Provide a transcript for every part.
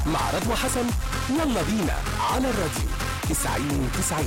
مع رضوى حسن يلا بينا على الراديو 90 90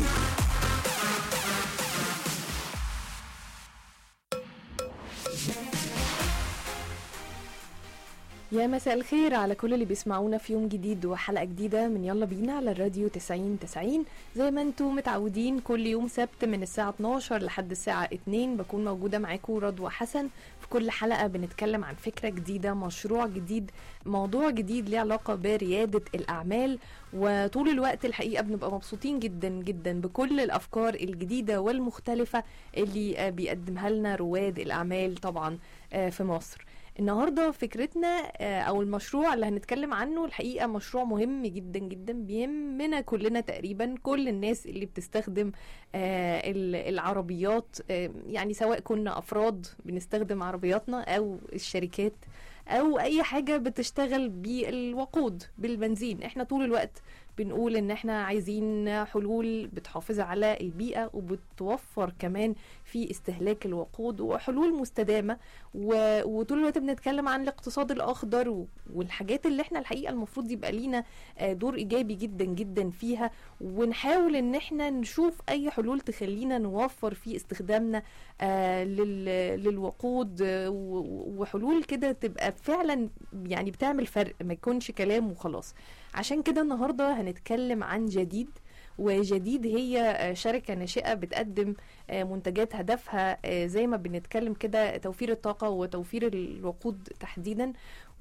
يا مساء الخير على كل اللي بيسمعونا في يوم جديد وحلقة جديدة من يلا بينا على الراديو 90 90 زي ما انتم متعودين كل يوم سبت من الساعة 12 لحد الساعة 2 بكون موجودة معاكم رضوى حسن في كل حلقة بنتكلم عن فكرة جديدة مشروع جديد موضوع جديد ليه علاقة بريادة الأعمال وطول الوقت الحقيقة بنبقى مبسوطين جدا جدا بكل الأفكار الجديدة والمختلفة اللي آه، بيقدمها لنا رواد الأعمال طبعا آه، في مصر النهارده فكرتنا آه، او المشروع اللي هنتكلم عنه الحقيقه مشروع مهم جدا جدا بيهمنا كلنا تقريبا كل الناس اللي بتستخدم آه، ال- العربيات آه، يعني سواء كنا افراد بنستخدم عربياتنا او الشركات او اي حاجه بتشتغل بالوقود بالبنزين احنا طول الوقت بنقول ان احنا عايزين حلول بتحافظ على البيئه وبتوفر كمان في استهلاك الوقود وحلول مستدامه و... وطول الوقت بنتكلم عن الاقتصاد الاخضر و... والحاجات اللي احنا الحقيقه المفروض يبقى لينا آه، دور ايجابي جدا جدا فيها ونحاول ان احنا نشوف اي حلول تخلينا نوفر في استخدامنا آه، لل... للوقود آه، و- وحلول كده تبقى فعلا يعني بتعمل فرق ما يكونش كلام وخلاص عشان كده النهارده هنتكلم عن جديد وجديد هي آه، شركة ناشئة بتقدم آه، منتجات هدفها آه، زي ما بنتكلم كده توفير الطاقة وتوفير الوقود تحديدا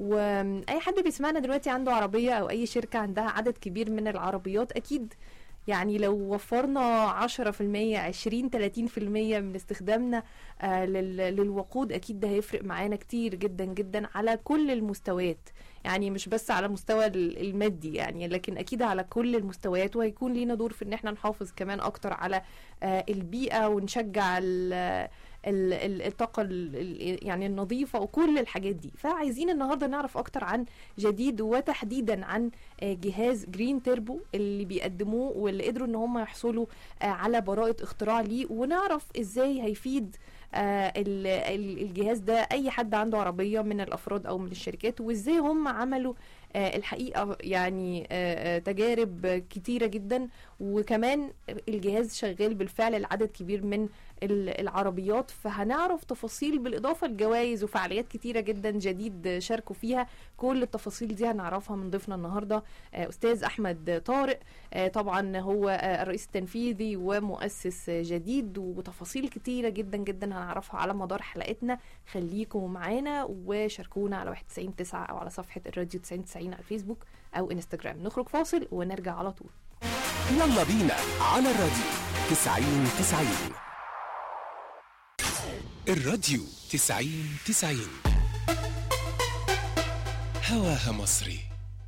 وأي حد بيسمعنا دلوقتي عنده عربية أو أي شركة عندها عدد كبير من العربيات أكيد يعني لو وفرنا 10% 20 30% من استخدامنا آه، لل- للوقود اكيد ده هيفرق معانا كتير جدا جدا على كل المستويات يعني مش بس على مستوى ال- المادي يعني لكن اكيد على كل المستويات وهيكون لينا دور في ان احنا نحافظ كمان اكتر على آه، البيئة ونشجع ال- ال- ال- الطاقة ال- ال- يعني النظيفة وكل الحاجات دي فعايزين النهاردة نعرف اكتر عن جديد وتحديدا عن آه، جهاز جرين تيربو اللي بيقدموه واللي قدروا ان هم يحصلوا آه، على براءة اختراع ليه ونعرف ازاي هيفيد آه، ال- ال- الجهاز ده اي حد عنده عربية من الافراد او من الشركات وازاي هم عملوا آه، الحقيقة يعني آه، آه، تجارب كتيرة جدا وكمان الجهاز شغال بالفعل لعدد كبير من ال- العربيات فهنعرف تفاصيل بالإضافة لجوائز وفعاليات كتيرة جدا جديد شاركوا فيها كل التفاصيل دي هنعرفها من ضيفنا النهاردة آه، أستاذ أحمد طارق آه، طبعا هو آه، الرئيس التنفيذي ومؤسس جديد وتفاصيل كتيرة جدا جدا هنعرفها على مدار حلقتنا خليكم معانا وشاركونا على 91 أو على صفحة الراديو 90 90 على الفيسبوك أو انستجرام نخرج فاصل ونرجع على طول يلا بينا على الراديو 90 90 الراديو 90 90 هواها مصري